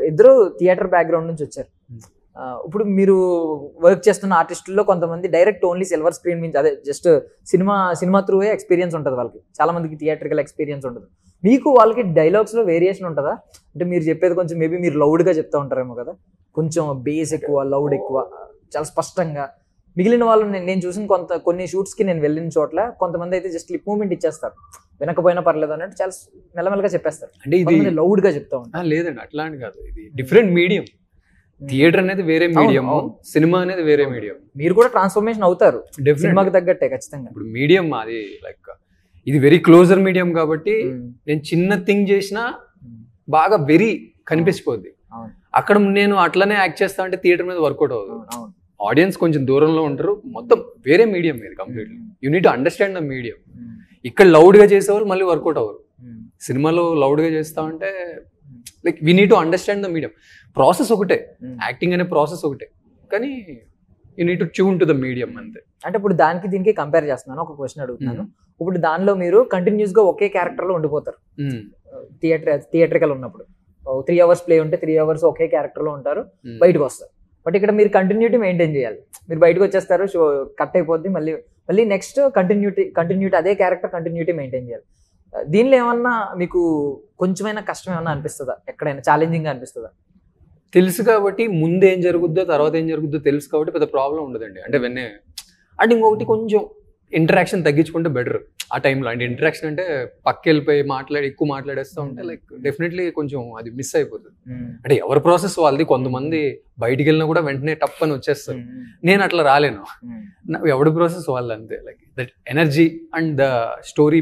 ఇద్దరు theatre background నుంచి వచ్చారు Hmm. ఆ, ఇప్పుడు మీరు వర్క్ చేస్తున్న ఆర్టిస్టుల్లో కొంతమంది డైరెక్ట్ ఓన్లీ సిల్వర్ స్క్రీన్ నుంచి అదే just cinema cinema through experience ఉంటుంది వాళ్ళకి చాలా మందికి థియేటర్కల్ ఎక్స్పీరియన్స్ ఉంటుంది మీకు వాళ్ళకి డైలాగ్స్ లో వేరియేషన్ ఉంటుందా అంటే మీరు చెప్పేది కొంచెం మేబీ మీరు లౌడ్ గా చెప్తా ఉంటారేమో కదా కొంచెం బేస్ ఎక్కువ లౌడ్ ఎక్కువ చాలా స్పష్టంగా మిగిలిన వాళ్ళు నేను నేను చూసిన కొంత కొన్ని షూట్స్ కి నేను వెళ్ళిన చోట్ల కొంతమంది అయితే జస్ట్ లిప్ మూమెంట్ ఇచ్చేస్తారు వినకపోయినా పర్లేదు అన్నట్టు చాలా మెల్లమెల్లగా చెప్పేస్తారు అంటే ఇది కొంతమంది లౌడ్ గా చెప్తా ఉంటారు ఆ, లేదండి అట్లా అని కాదు ఇది డిఫరెంట్ మీడియం థియేటర్ అనేది వేరే మీడియం అవును. సినిమా అనేది వేరే మీడియం మీరు కూడా ట్రాన్స్ఫర్మేషన్ అవుతారు డెఫినెట్ సినిమాకి తగ్గట్టే ఖచ్చితంగా ఇప్పుడు మీడియం అది లైక్ ఇది వెరీ క్లోజర్ మీడియం కాబట్టి ఉమ్, నేను చిన్న థింగ్ చేసినా ఉమ్, బాగా వెరీ కనిపించిపోద్ది అవును అక్కడ నేను అట్లనే యాక్ట్ చేస్తా అంటే థియేటర్ మీద వర్కౌట్ అవ్వదు అవును అవును ఆడియన్స్ కొంచెం దూరంలో ఉంటారు మొత్తం వేరే మీడియం ఇది completely um, you need understand the medium um, ఇక్కడ loud గా చేసేవాళ్ళు మళ్ళీ వర్కౌట్ అవ్వరు ఉమ్, సినిమాలో loud గా చేస్తా ఉంటే like we need to understand the medium process ఒకటే ఉమ్. యాక్టింగ్ అనే ప్రాసెస్ ఒకటే కానీ you need to tune to the medium అంతే అంటే ఇప్పుడు దానికి దీనికి కంపేర్ చేస్తున్నాను ఒక క్వశ్చన్ అడుగుతున్నాను ఇప్పుడు దానిలో మీరు కంటిన్యూస్ గా ఒకే క్యారెక్టర్ లో ఉండిపోతారు Mm. థియేటర్ థియేటర్కల్ ఉన్నప్పుడు త్రీ అవర్స్ ప్లే ఉంటే త్రీ అవర్స్ ఒకే క్యారెక్టర్ లో ఉంటారు Mm. బయటకు వస్తారు బట్ ఇక్కడ మీరు కంటిన్యూటీ మెయింటైన్ చేయాలి మీరు బయటకు వచ్చేస్తారు షో కట్ అయిపోద్ది మళ్ళీ మళ్ళీ నెక్స్ట్ కంటిన్యూటీ కంటిన్యూటీ అదే క్యారెక్టర్ కంటిన్యూటీ మెయింటైన్ చేయాలి ఆ, దీనిలో ఏమన్నా మీకు కొంచెమైనా కష్టం ఏమన్నా అనిపిస్తుందా ఎక్కడైనా ఛాలెంజింగ్ గా అనిపిస్తుందా తెలుసు కాబట్టి ముందు ఏం జరుగుద్దో తర్వాత ఏం జరుగుద్దో తెలుసు కాబట్టి పెద్ద ప్రాబ్లం ఉండదండి అంటే వెన్నే అంటే ఇంకొకటి కొంచెం ఇంటరాక్షన్ తగ్గించుకుంటే బెటర్ ఆ టైంలో అంటే ఇంటరాక్షన్ అంటే పక్క వెళ్ళిపోయి మాట్లాడి ఎక్కువ మాట్లాడేస్తూ ఉంటే లైక్ డెఫినెట్లీ కొంచెం అది మిస్ అయిపోతుంది అంటే ఎవరి ప్రాసెస్ వాళ్ళది కొంతమంది బయటికి వెళ్ళినా కూడా వెంటనే టప్ అని వచ్చేస్తారు నేను అట్లా రాలేను నా- ఎవడి ప్రాసెస్ వాళ్ళు అంతే like that energy and the story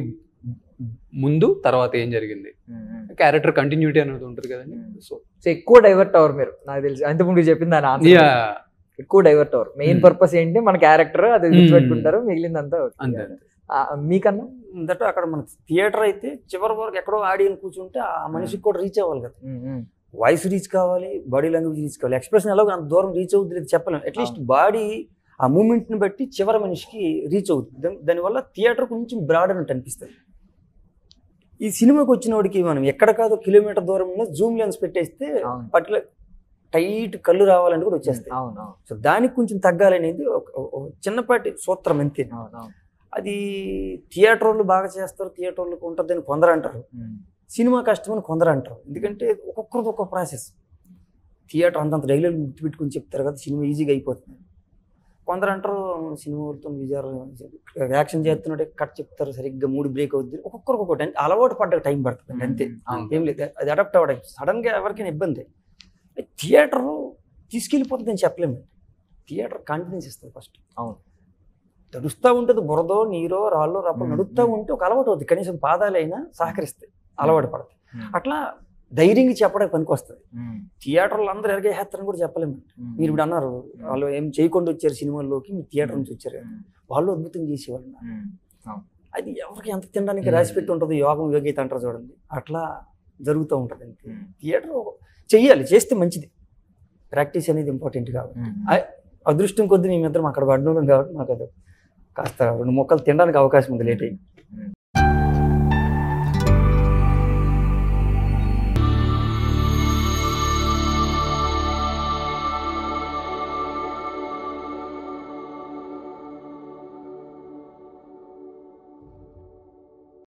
ముందు తర్వాత ఏం జరిగింది క్యారెక్టర్ కంటిన్యూటీ అనేది ఉంటుంది కదండి సో సో ఎక్కువ డైవర్ట్ అవ్వరు మీరు నాకు తెలిసి అంతకుముందు చెప్పింది దాని ఆన్సర్ యా ఎక్కువ డైవర్ట్ అవ్వరు మెయిన్ Hmm. పర్పస్ ఏంటి మన క్యారెక్టర్ అది గుర్తుపెట్టుకుంటారు మిగిలిందంతా okay. అంతే అంతే ఆ, మీకన్నా దట్ అక్కడ మన థియేటర్ అయితే చివరి వరకు ఎక్కడో ఆడియన్ కూర్చుంటే ఆ మనిషికి కూడా రీచ్ అవ్వాలి కదా వాయిస్ రీచ్ కావాలి బాడీ లాంగ్వేజ్ రీచ్ కావాలి ఎక్స్ప్రెషన్ ఎలాగో అంత దూరం రీచ్ అవుతుంది లేదు చెప్పలేము అట్లీస్ట్ బాడీ ఆ మూమెంట్ని బట్టి చివరి మనిషికి రీచ్ అవుతుంది దాని- దానివల్ల థియేటర్ కొంచెం బ్రాడ్ అన్నట్టు అనిపిస్తుంది ఈ సినిమాకి వచ్చిన వాడికి మనం ఎక్కడ కాదు కిలోమీటర్ దూరంలో జూమ్ లెన్స్ పెట్టేస్తే అవును పర్టికులర్ టైట్ కళ్ళు రావాలని కూడా వచ్చేస్తాయి అవును అవును సో దానికి కొంచెం తగ్గాలనేది ఒక ఒక- ఒక చిన్నపాటి సూత్రం అంతే అవును అవును అది థియేటర్ వాళ్ళు బాగా చేస్తారు థియేటర్ వాళ్ళకి ఉంటుందని కొందరు అంటారు ఉమ్, సినిమా కష్టమని కొందరు అంటారు ఎందుకంటే ఒక్కొక్కరిది ఒక్కొక్క ప్రాసెస్ థియేటర్ అంతంత డైలాగ్ గుర్తు పెట్టుకుని చెప్తారు కదా సినిమా ఈజీగా అయిపోతుంది కొందరు అంటారు సినిమా వాళ్ళతో విజయాలు యాక్షన్ చేస్తున్నట్టే కట్ చెప్తారు సరిగ్గా మూడు బ్రేక్ అవుతుంది ఒక్కొక్కరికి ఒక్కొక్కటి అంటే అలవాటు పడ్డ టైం పడుతుంది అంతే అవును. ఏం లేదు అది అడాప్ట్ అవ్వడానికి సడన్గా ఎవరికైనా ఇబ్బంది థియేటర్ తీసుకెళ్ళిపోతుంది అని చెప్పలేము థియేటర్ కాన్ఫిడెన్స్ ఇస్తుంది ఫస్ట్ అవును. నడుస్తూ ఉంటుంది బురదో నీరో రాళ్ళో రప్ప మ్మ్. నడుస్తూ ఉంటే ఒక అలవాటు అవుతుంది కనీసం పాదాలైనా సహకరిస్తాయి అలవాటు పడతాయి మ్మ్. అట్లా ధైర్యంగా చెప్పడానికి పనికి వస్తుంది ఉమ్, థియేటర్లో అందరూ ఎరగేస్తారని కూడా చెప్పలేము ఉమ్, మీరు ఇప్పుడు అన్నారు వాళ్ళు ఏం చేయకుండా వచ్చారు సినిమాల్లోకి మీరు థియేటర్ నుంచి వచ్చారు ఉమ్, వాళ్ళు అద్భుతంగా చేసేవాళ్ళు ఉమ్, అది ఎవరికి ఎంత తినడానికి మ్మ్. రాసి పెట్టి ఉంటుంది యోగం యోగ్యత అంటారు చూడండి అట్లా జరుగుతూ ఉంటుంది అంతే ఉమ్, థియేటర్ చెయ్యాలి చేస్తే మంచిది ప్రాక్టీస్ అనేది ఇంపార్టెంట్ కాబట్టి ఉమ్, ఐ- అదృష్టం కొద్దీ మేమిద్దరం అక్కడ పడిన వాళ్ళం కాబట్టి మాకు అది కాస్త రెండు మొక్కలు తినడానికి అవకాశం ఉంది లేట్ అయ్యి ఉమ్.